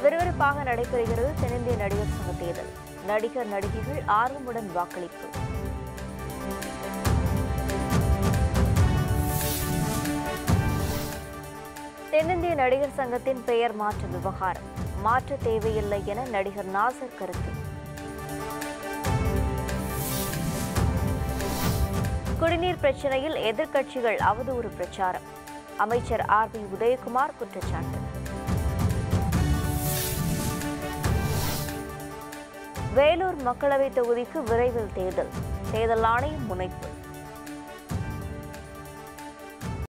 விறுவிறுப்பாக நடைபெறுகிறது தென்னிந்திய நடிகர் சங்க தேர்தல் நடிகர் நடிகைகள் ஆர்வமுடன் வாக்களிப்பு தென்னிந்திய நடிகர் சங்கத்தின் பெயர் மாற்ற விவகாரம் மாற்ற தேவையில்லை என நடிகர் நாசர் கருத்து குடிநீர் பிரச்சனையில் எதிர்க்கட்சிகள் அவதூறு பிரச்சாரம் அமைச்சர் ஆர் பி உதயகுமார் குற்றச்சாட்டு வேலூர் மக்களவைத் தொகுதிக்கு விரைவில் தேர்தல் தேர்தல் ஆணையம் முனைப்பு